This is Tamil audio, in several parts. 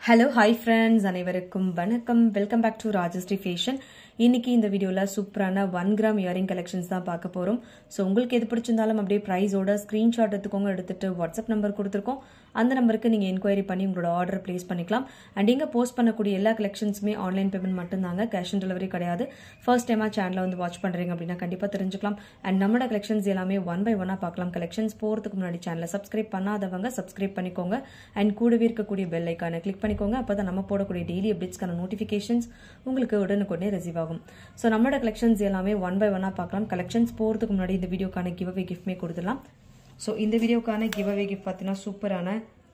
ஹலோ ஹாய் ஃப்ரெண்ட்ஸ் அனைவருக்கும் வணக்கம் welcome back to Rajashree fashion இன்னைக்கு இந்த வீடியோவில் சூப்பரான ஒன் கிராம் இயரிங் கலெக்ஷன்ஸ் தான் பார்க்க போகிறோம் ஸோ உங்களுக்கு எது பிடிச்சிருந்தாலும் அப்படியே ப்ரைஸோட ஸ்க்ரீன்ஷாட் எடுத்துக்கோங்க எடுத்துட்டு வாட்ஸ்அப் நம்பர் கொடுத்துருக்கோம் அந்த நம்பருக்கு நீங்கள் என்கொயரி பண்ணி உங்களோட ஆர்டர் ப்ளேஸ் பண்ணிக்கலாம் அண்ட் இங்கே போஸ்ட் பண்ணக்கூடிய எல்லா கலெக்ஷன்ஸுமே ஆன்லைன் பேமெண்ட் மட்டும்தாங்க கேஷ் ஆன் டெலிவரி கிடையாது ஃபர்ஸ்ட் டைமாக சேனலை வந்து வாட்ச் பண்ணுறீங்க அப்படின்னா கண்டிப்பாக தெரிஞ்சுக்கலாம் அண்ட் நம்மளோட கலெக்ஷன்ஸ் எல்லாமே ஒன் பை ஒன்னாக பார்க்கலாம் கலெக்ஷன்ஸ் போகிறதுக்கு முன்னாடி சேனலை சப்ஸ்கிரைப் பண்ணாதவங்க சப்ஸ்கிரைப் பண்ணிக்கோங்க அண்ட் கூடவே இருக்கக்கூடிய பெல் ஐக்கானை கிளிக் பண்ணிக்கோங்க அப்போ தான் நம்ம போடக்கூடிய டெய்லி அப்டேட்ஸ்க்கான நோட்டிஃபிகேஷன்ஸ் உங்களுக்கு உடனுக்குடனே ரிசீவ் ஆகும் ஸோ நம்மளோட கலெக்ஷன்ஸ் எல்லாமே ஒன் பை ஒன்னாக பார்க்கலாம் கலெக்ஷன்ஸ் போகிறதுக்கு முன்னாடி இந்த வீடியோக்கான கிவ் அவே கிஃப்ட்மே கொடுத்துடலாம் ஸோ இந்த வீடியோக்கான கிவ் அவே கிஃப்ட் பார்த்தீங்கன்னா சூப்பரான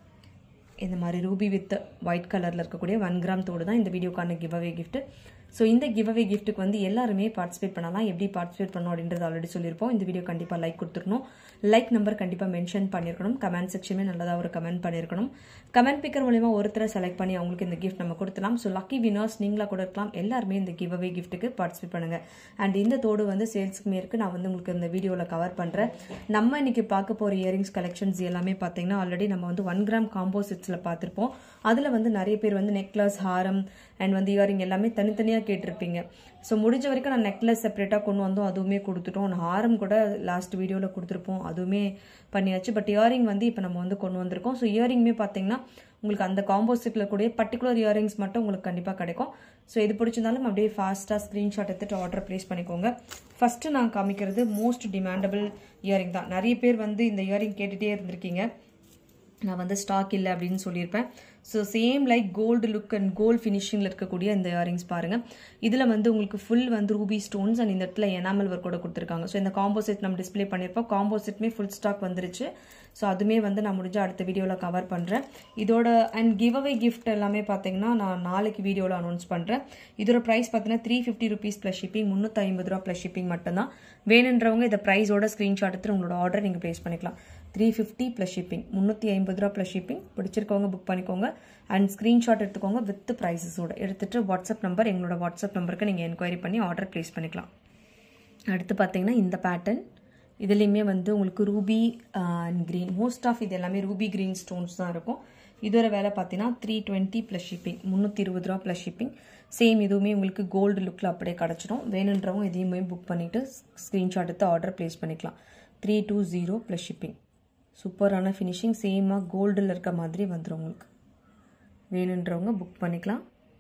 இந்த மாதிரி ரூபி வித் ஒயிட் கலரில் இருக்கக்கூடிய ஒன் கிராம் தோடு தான் இந்த வீடியோக்கான கிவ் அவே கிஃப்ட் ஸோ இந்த கிவ் அவே கிஃப்ட்டுக்கு வந்து எல்லாருமே பார்ட்டிசிபேட் பண்ணலாம் எப்படி பார்ட்டிசிபேட் பண்ணணும் அப்படின்றது ஆல்ரெடி சொல்லியிருப்போம் இந்த வீடியோ கண்டிப்பாக லைக் கொடுத்துருக்கணும் லைக் நம்பர் கண்டிப்பாக மென்ஷன் பண்ணியிருக்கணும் கமெண்ட் செக்ஷனுமே நல்லதாக ஒரு கமெண்ட் பண்ணியிருக்கணும் கமெண்ட் பிக்கர் மூலிமா ஒருத்தரை செலக்ட் பண்ணி அவங்களுக்கு இந்த கிஃப்ட் நம்ம கொடுத்துலாம் ஸோ லக்கி வினர்ஸ் நீங்களா கூட இருக்கலாம் எல்லாருமே இந்த கிவ் அவே கிஃப்ட்டுக்கு பார்ட்டிசிபேட் பண்ணுங்க அண்ட் இந்த தோடு வந்து சேல்ஸுக்குமே இருக்கு நான் வந்து உங்களுக்கு இந்த வீடியோவில் கவர் பண்ணுறேன் நம்ம இன்னைக்கு பார்க்க போகிற இயரிங்ஸ் கலெக்ஷன்ஸ் எல்லாமே பார்த்தீங்கன்னா ஆல்ரெடி நம்ம வந்து ஒன் கிராம் காம்போ செட்ஸில் பார்த்துருப்போம் அதில் வந்து நிறைய பேர் வந்து நெக்லஸ் ஹாரம் அண்ட் வந்து இயரிங் எல்லாமே தனித்தனியாக கேட்டிருப்பீங்க ஸோ முடிஞ்ச வரைக்கும் நான் நெக்லஸ் செப்பரேட்டாக கொண்டு வந்தோம் அதுவுமே கொடுத்துட்டோம் ஹாரம் கூட லாஸ்ட் வீடியோவில் கொடுத்துருப்போம் அதுவுமே பண்ணியாச்சு பட் இயரிங் வந்து இப்போ நம்ம வந்து கொண்டு வந்திருக்கோம் ஸோ இயரிங்குமே பார்த்தீங்கன்னா உங்களுக்கு அந்த காம்போசிட்டில் கூட பர்டிகுலர் இயரிங்ஸ் மட்டும் உங்களுக்கு கண்டிப்பாக கிடைக்கும் ஸோ இது பிடிச்சிருந்தாலும் அப்படியே ஃபாஸ்ட்டாக ஸ்க்ரீன்ஷாட் எடுத்துட்டு ஆர்டர் ப்ளேஸ் பண்ணிக்கோங்க ஃபஸ்ட்டு நான் காமிக்கிறது மோஸ்ட் டிமாண்டபிள் இயரிங் தான் நிறைய பேர் வந்து இந்த இயரிங் கேட்டுகிட்டே இருந்திருக்கீங்க நான் வந்து ஸ்டாக் இல்லை அப்படின்னு சொல்லியிருப்பேன் so same like gold look and gold ஃபினிஷிங்கில் இருக்கக்கூடிய இந்த இயரிங்ஸ் பாருங்கள் இதில் வந்து உங்களுக்கு ஃபுல் வந்து ரூபி ஸ்டோன்ஸ் அண்ட் இந்த இடத்துல எனாமல் ஒர்க்கோட கொடுத்துருக்காங்க ஸோ இந்த காம்போசிட் நம்ம டிஸ்பிளே பண்ணியிருப்போம் காம்போசிட்மே ஃபுல் ஸ்டாக் வந்துருச்சு ஸோ அதுவுமே வந்து நான் முடிஞ்ச அடுத்த வீடியோவில் கவர் பண்ணுறேன் இதோட அண்ட் கிவ் அவே கிஃப்ட் எல்லாமே பார்த்தீங்கன்னா நான் நாளைக்கு வீடியோவில் அனௌன்ஸ் பண்ணுறேன் இதோட ப்ரைஸ் பார்த்தீங்கன்னா three fifty rupees plus shipping முந்நூற்றி ஐம்பது ரூபா ப்ளஸ் ஷிப்பிங் மட்டும்தான் வேணுன்றவங்க இந்த ப்ரைஸோட ஸ்க்ரீன்ஷாட் எடுத்து உங்களோட ஆர்டர் நீங்கள் ப்ளேஸ் பண்ணிக்கலாம் த்ரீ ஃபிஃப்டி ப்ளஸ் ஷிப்பிங் முந்நூற்றி ஐம்பது ரூபா ப்ளஸ் ஷிப்பிங் பிடிச்சிருக்கவங்க புக் பண்ணிக்கோங்க அண்ட் ஸ்க்ரீன்ஷாட் எடுத்துக்கோங்க வித் ப்ரைஸஸோட எடுத்துகிட்டு வாட்ஸ்அப் நம்பர் எங்களோட வாட்ஸ்அப் நம்பருக்கு நீங்கள் என்கொயரி பண்ணி ஆர்டர் ப்ளேஸ் பண்ணிக்கலாம் அடுத்து பார்த்தீங்கன்னா இந்த பேட்டர்ன் இதுலேயுமே வந்து உங்களுக்கு ruby and green most of இது எல்லாமே ரூபி க்ரீன் ஸ்டோன்ஸ் தான் இருக்கும் இதோட வேலை பார்த்தீங்கன்னா த்ரீ டுவெண்ட்டி ப்ளஸ் ஷிப்பிங் முந்நூற்றி இருபது ரூபா ப்ளஸ் ஷிப்பிங் சேம் இதுவுமே உங்களுக்கு கோல்டு லுக்கில் அப்படியே கிடச்சிடும் வேணுன்றவங்க இதையுமே புக் பண்ணிவிட்டு ஸ்க்ரீன்ஷாட் எடுத்து ஆர்டர் ப்ளேஸ் பண்ணிக்கலாம் three two zero plus shipping சூப்பரான ஃபினிஷிங் சேமாக கோல்டில் இருக்க மாதிரி வந்துடும் உங்களுக்கு வேணுன்றவங்க புக் பண்ணிக்கலாம்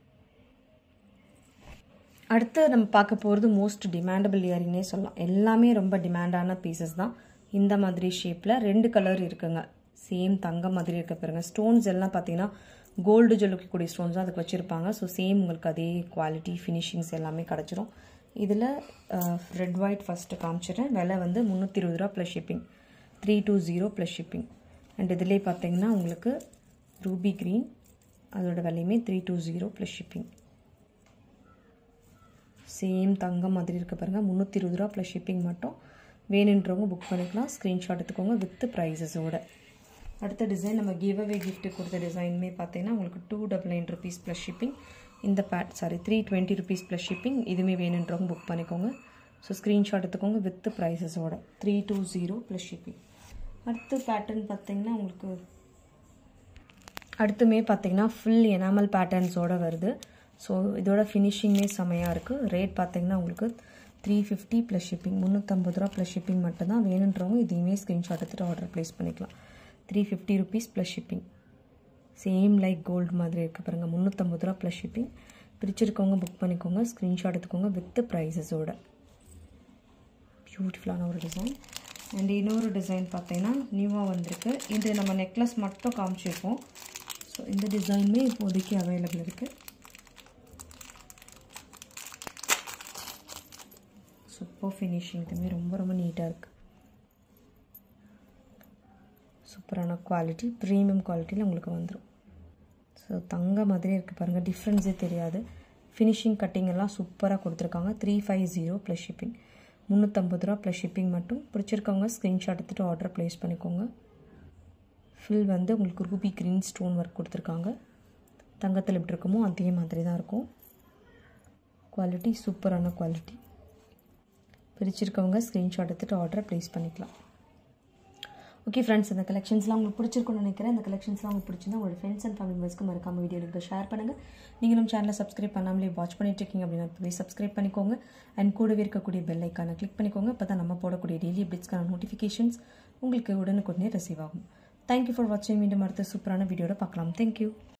அடுத்து நம்ம பார்க்க போகிறது மோஸ்ட் டிமாண்டபிள் இயரிங்னே சொல்லலாம் எல்லாமே ரொம்ப டிமாண்டான பீசஸ் தான் இந்த மாதிரி ஷேப்பில் ரெண்டு கலர் இருக்குங்க சேம் தங்க மாதிரி இருக்க பாருங்க ஸ்டோன்ஸ் எல்லாம் பார்த்தீங்கன்னா கோல்டு ஜொலிக்கக்கூடிய ஸ்டோன்ஸ் தான் அதுக்கு வச்சுருப்பாங்க ஸோ சேம் உங்களுக்கு அதே குவாலிட்டி ஃபினிஷிங்ஸ் எல்லாமே கிடச்சிரும் இதில் ரெட் ஒயிட் ஃபஸ்ட்டு காமிச்சிடுறேன் விலை வந்து முந்நூற்றி இருபது ரூபா plus shipping three two zero plus shipping and இதிலே பார்த்தீங்கன்னா உங்களுக்கு ரூபி க்ரீன் அதோட விலையுமே three two zero plus shipping same தங்கம் மாதிரி இருக்க பாருங்கள் முந்நூற்றி இருபது ரூபா ப்ளஸ் ஷிப்பிங் மட்டும் வேணுன்றவங்க புக் பண்ணிக்கலாம் ஸ்க்ரீன்ஷாட் எடுத்துக்கோங்க வித் ப்ரைஸஸோட அடுத்த டிசைன் நம்ம கிவ் அவே கிஃப்ட் கொடுத்த டிசைனுமே பார்த்தீங்கன்னா உங்களுக்கு two double nine rupees plus shipping இந்த bad sorry three twenty rupees plus shipping இதுவுமே வேணுன்றவங்க புக் பண்ணிக்கோங்க ஸோ ஸ்க்ரீன்ஷாட் எடுத்துக்கோங்க வித் ப்ரைஸஸோட three two zero plus shipping அடுத்த பேட்டர்ன் பார்த்தீங்கன்னா உங்களுக்கு அடுத்துமே பார்த்தீங்கன்னா ஃபுல் எனாமல் பேட்டர்ன்ஸோடு வருது ஸோ இதோட ஃபினிஷிங்கே செமையாக இருக்குது ரேட் பார்த்தீங்கன்னா உங்களுக்கு த்ரீ ஃபிஃப்டி ப்ளஸ் ஷிப்பிங் முந்நூற்றம்பது ரூபா ப்ளஸ் ஷிப்பிங் மட்டும்தான் வேணுன்றவங்க இதையுமே ஸ்க்ரீன்ஷாட் எடுத்துகிட்டு ஆர்டர் ப்ளேஸ் பண்ணிக்கலாம் three fifty rupees plus shipping same like gold மாதிரி இருக்குது பாருங்கள் முந்நூற்றம்பது ரூபா ப்ளஸ் ஷிப்பிங் பிரிச்சிருக்கவங்க புக் பண்ணிக்கோங்க ஸ்க்ரீன்ஷாட் எடுத்துக்கோங்க வித் ப்ரைஸஸோட பியூட்டிஃபுல்லான ஒரு டிசைன் அண்ட் இன்னொரு டிசைன் பார்த்தீங்கன்னா நியூவாக வந்திருக்கு இது நம்ம நெக்லஸ் மட்டும் காமிச்சிருப்போம் ஸோ இந்த டிசைனுமே இப்போதைக்கு அவைலபிள் இருக்குது சூப்பர் ஃபினிஷிங் இதுவுமே ரொம்ப ரொம்ப நீட்டாக இருக்குது சூப்பரான குவாலிட்டி ப்ரீமியம் குவாலிட்டியில் உங்களுக்கு வந்துடும் ஸோ தங்க மாதிரியே இருக்குது பாருங்கள் டிஃப்ரென்ஸே தெரியாது ஃபினிஷிங் கட்டிங் எல்லாம் சூப்பராக கொடுத்துருக்காங்க three five zero plus shipping முந்நூற்றம்பது ரூபா ப்ளஸ் ஷிப்பிங் மட்டும் பிடிச்சிருக்கவங்க ஸ்க்ரீன்ஷாட் எடுத்துகிட்டு ஆர்டர் ப்ளேஸ் பண்ணிக்கோங்க ஃபில் வந்து உங்களுக்கு ரூபி க்ரீன் ஸ்டோன் ஒர்க் கொடுத்துருக்காங்க தங்கத்தில் எப்படி இருக்குமோ அதே மாதிரி தான் இருக்கும் குவாலிட்டி சூப்பரான குவாலிட்டி பிரிச்சிருக்கவங்க ஸ்க்ரீன்ஷாட் எடுத்துகிட்டு ஆர்டரை ப்ளேஸ் பண்ணிக்கலாம் ஓகே ஃப்ரெண்ட்ஸ் இந்த கலெக்ஷன்ஸ்லாம் உங்களுக்கு பிடிச்சிருக்கும்னு நினைக்கிறேன் இந்த கலெக்ஷன்ஸ்லாம் உங்களுக்கு பிடிச்சிருந்தா உங்களோட ஃப்ரெண்ட்ஸ் அண்ட் ஃபேமிலி மெம்பர்ஸ்க்கு மறக்காம வீடியோ லிங்க் ஷேர் பண்ணுங்கள் நீங்கள் நம்ம சேனலை சப்ஸ்கிரைப் பண்ணாமலே வாட்ச் பண்ணிட்டு இருக்கீங்க அப்படின்னா போய் சப்ஸ்கிரைப் பண்ணிக்கோங்க அண்ட் கூடவே இருக்கக்கூடிய பெல் ஐக்கானை கிளிக் பண்ணிக்கோங்க அப்போ தான் நம்ம போடக்கூடிய டெய்லி அப்டேட்ஸ்க்கான நோட்டிஃபிகேஷன்ஸ் உங்களுக்கு உடனுக்குடனே ரிசீவ் ஆகும் தேங்க்யூ ஃபார் வாட்சிங் மீண்டும் அடுத்த சூப்பரான வீடியோட பார்க்கலாம் தேங்க்யூ